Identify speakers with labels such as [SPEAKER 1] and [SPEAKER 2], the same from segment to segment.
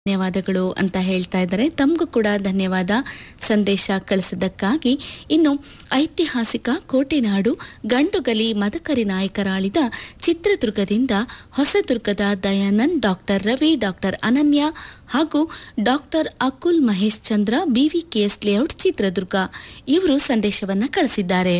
[SPEAKER 1] ಧನ್ಯವಾದಗಳು ಅಂತ ಹೇಳ್ತಾ ಇದ್ದಾರೆ ತಮಗೂ ಕೂಡ ಧನ್ಯವಾದ ಸಂದೇಶ ಕಳಿಸಿದ್ದಕ್ಕಾಗಿ ಇನ್ನು ಐತಿಹಾಸಿಕ ಕೋಟೆನಾಡು ಗಂಡುಗಲಿ ಮದಕರಿ ನಾಯಕರಾಳಿದ ಚಿತ್ರದುರ್ಗದಿಂದ ಹೊಸದುರ್ಗದ ದಯಾನಂದ್ ಡಾಕ್ಟರ್ ರವಿ ಡಾಕ್ಟರ್ ಅನನ್ಯ ಹಾಗೂ doctor Akul Mahesh Chandra BVKS layout Chitradurga ಇವರು ಸಂದೇಶವನ್ನ ಕಳಿಸಿದ್ದಾರೆ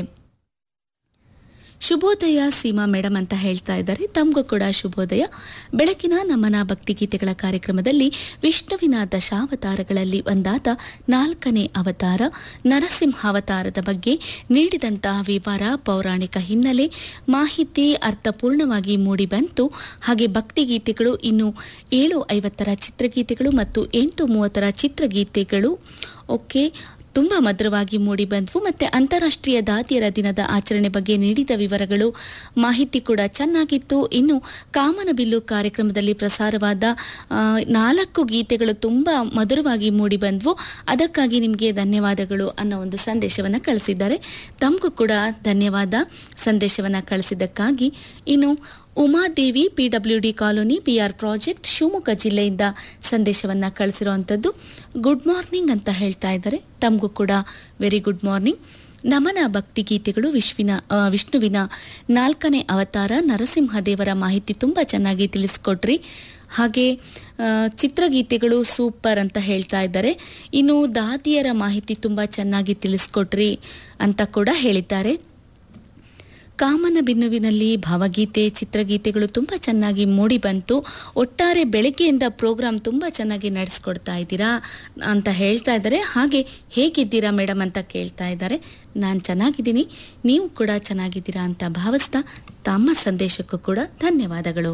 [SPEAKER 1] ಶುಭೋದಯ ಸೀಮಾ ಮೇಡಮ್ ಅಂತ ಹೇಳ್ತಾ ಇದ್ದಾರೆ ತಮಗೂ ಕೂಡ ಶುಭೋದಯ ಬೆಳಕಿನ ನಮನ ಭಕ್ತಿಗೀತೆಗಳ ಕಾರ್ಯಕ್ರಮದಲ್ಲಿ ವಿಷ್ಣುವಿನ ದಶಾವತಾರಗಳಲ್ಲಿ ಒಂದಾದ ನಾಲ್ಕನೇ ಅವತಾರ ನರಸಿಂಹಾವತಾರದ ಬಗ್ಗೆ ನೀಡಿದಂತಹ ವಿವರ ಪೌರಾಣಿಕ ಹಿನ್ನೆಲೆ ಮಾಹಿತಿ ಅರ್ಥಪೂರ್ಣವಾಗಿ ಮೂಡಿಬಂತು ಹಾಗೆ ಭಕ್ತಿಗೀತೆಗಳು ಇನ್ನು ಏಳು ಐವತ್ತರ ಚಿತ್ರಗೀತೆಗಳು ಮತ್ತು ಎಂಟು ಮೂವತ್ತರ ಚಿತ್ರಗೀತೆಗಳು ಓಕೆ ತುಂಬ ಮಧುರವಾಗಿ ಮೂಡಿಬಂದ್ವು ಮತ್ತು ಅಂತಾರಾಷ್ಟ್ರೀಯ ದಾದಿಯರ ದಿನದ ಆಚರಣೆ ಬಗ್ಗೆ ನೀಡಿದ ವಿವರಗಳು ಮಾಹಿತಿ ಕೂಡ ಚೆನ್ನಾಗಿತ್ತು ಇನ್ನು ಕಾಮನಬಿಲ್ಲು ಕಾರ್ಯಕ್ರಮದಲ್ಲಿ ಪ್ರಸಾರವಾದ ಆ, ನಾಲ್ಕು ಗೀತೆಗಳು ತುಂಬ ಮಧುರವಾಗಿ ಮೂಡಿಬಂದ್ವು ಅದಕ್ಕಾಗಿ ನಿಮಗೆ ಧನ್ಯವಾದಗಳು ಅನ್ನೋ ಒಂದು ಸಂದೇಶವನ್ನು ಕಳಿಸಿದ್ದಾರೆ ತಮಗೂ ಕೂಡ ಧನ್ಯವಾದ ಸಂದೇಶವನ್ನು ಕಳಿಸಿದ್ದಕ್ಕಾಗಿ ಇನ್ನು Umadevi P W D colony P R project Shivamogga ಜಿಲ್ಲೆಯಿಂದ ಸಂದೇಶವನ್ನು ಕಳಿಸಿರುವಂಥದ್ದು ಗುಡ್ ಮಾರ್ನಿಂಗ್ ಅಂತ ಹೇಳ್ತಾ ಇದ್ದಾರೆ ತಮಗೂ ಕೂಡ ವೆರಿ ಗುಡ್ ಮಾರ್ನಿಂಗ್ ನಮನ ಭಕ್ತಿ ಗೀತೆಗಳು ವಿಶ್ವಿನ ಆ, ವಿಷ್ಣುವಿನ ನಾಲ್ಕನೇ ಅವತಾರ ನರಸಿಂಹದೇವರ ಮಾಹಿತಿ ತುಂಬ ಚೆನ್ನಾಗಿ ತಿಳಿಸ್ಕೊಟ್ರಿ ಹಾಗೆ ಆ, ಚಿತ್ರಗೀತೆಗಳು ಸೂಪರ್ ಅಂತ ಹೇಳ್ತಾ ಇದ್ದಾರೆ ಇನ್ನು ದಾದಿಯರ ಮಾಹಿತಿ ತುಂಬ ಚೆನ್ನಾಗಿ ತಿಳಿಸ್ಕೊಟ್ರಿ ಅಂತ ಕೂಡ ಹೇಳಿದ್ದಾರೆ ಕಾಮನ ಬಿನ್ನುವಿನಲ್ಲಿ ಭಾವಗೀತೆ ಚಿತ್ರಗೀತೆಗಳು ತುಂಬ ಚೆನ್ನಾಗಿ ಮೂಡಿ ಬಂತು ಒಟ್ಟಾರೆ ಬೆಳಗ್ಗೆಯಿಂದ ಪ್ರೋಗ್ರಾಮ್ ತುಂಬ ಚೆನ್ನಾಗಿ ನಡೆಸ್ಕೊಡ್ತಾ ಇದ್ದೀರಾ ಅಂತ ಹೇಳ್ತಾ ಇದ್ದಾರೆ ಹಾಗೆ ಹೇಗಿದ್ದೀರಾ ಮೇಡಮ್ ಅಂತ ಕೇಳ್ತಾ ಇದ್ದಾರೆ ನಾನು ಚೆನ್ನಾಗಿದ್ದೀನಿ ನೀವು ಕೂಡ ಚೆನ್ನಾಗಿದ್ದೀರಾ ಅಂತ ಭಾವಿಸ್ತಾ ತಮ್ಮ ಸಂದೇಶಕ್ಕೂ ಕೂಡ ಧನ್ಯವಾದಗಳು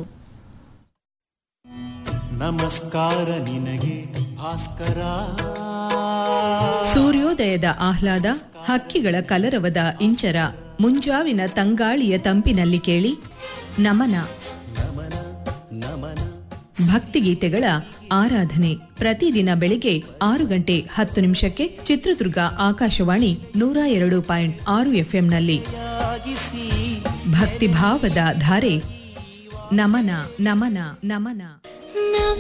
[SPEAKER 2] ನಮಸ್ಕಾರ ನಿನಗೆ ಭಾಸ್ಕರ
[SPEAKER 3] ಸೂರ್ಯೋದಯದ ಆಹ್ಲಾದ ಹಕ್ಕಿಗಳ ಕಲರವದ ಇಂಚರ ಮುಂಜಾವಿನ ತಂಗಾಳಿಯ ತಂಪಿನಲ್ಲಿ ಕೇಳಿ ನಮನ ಭಕ್ತಿಗೀತೆಗಳ ಆರಾಧನೆ ಪ್ರತಿದಿನ ಬೆಳಿಗ್ಗೆ ಆರು ಗಂಟೆ ಹತ್ತು ನಿಮಿಷಕ್ಕೆ ಚಿತ್ರದುರ್ಗ ಆಕಾಶವಾಣಿ ನೂರ ಎರಡು ಪಾಯಿಂಟ್ ಆರು ಎಫ್ಎಂನಲ್ಲಿ ಭಕ್ತಿಭಾವದ ಧಾರೆ ನಮನ ನಮನ ನಮನ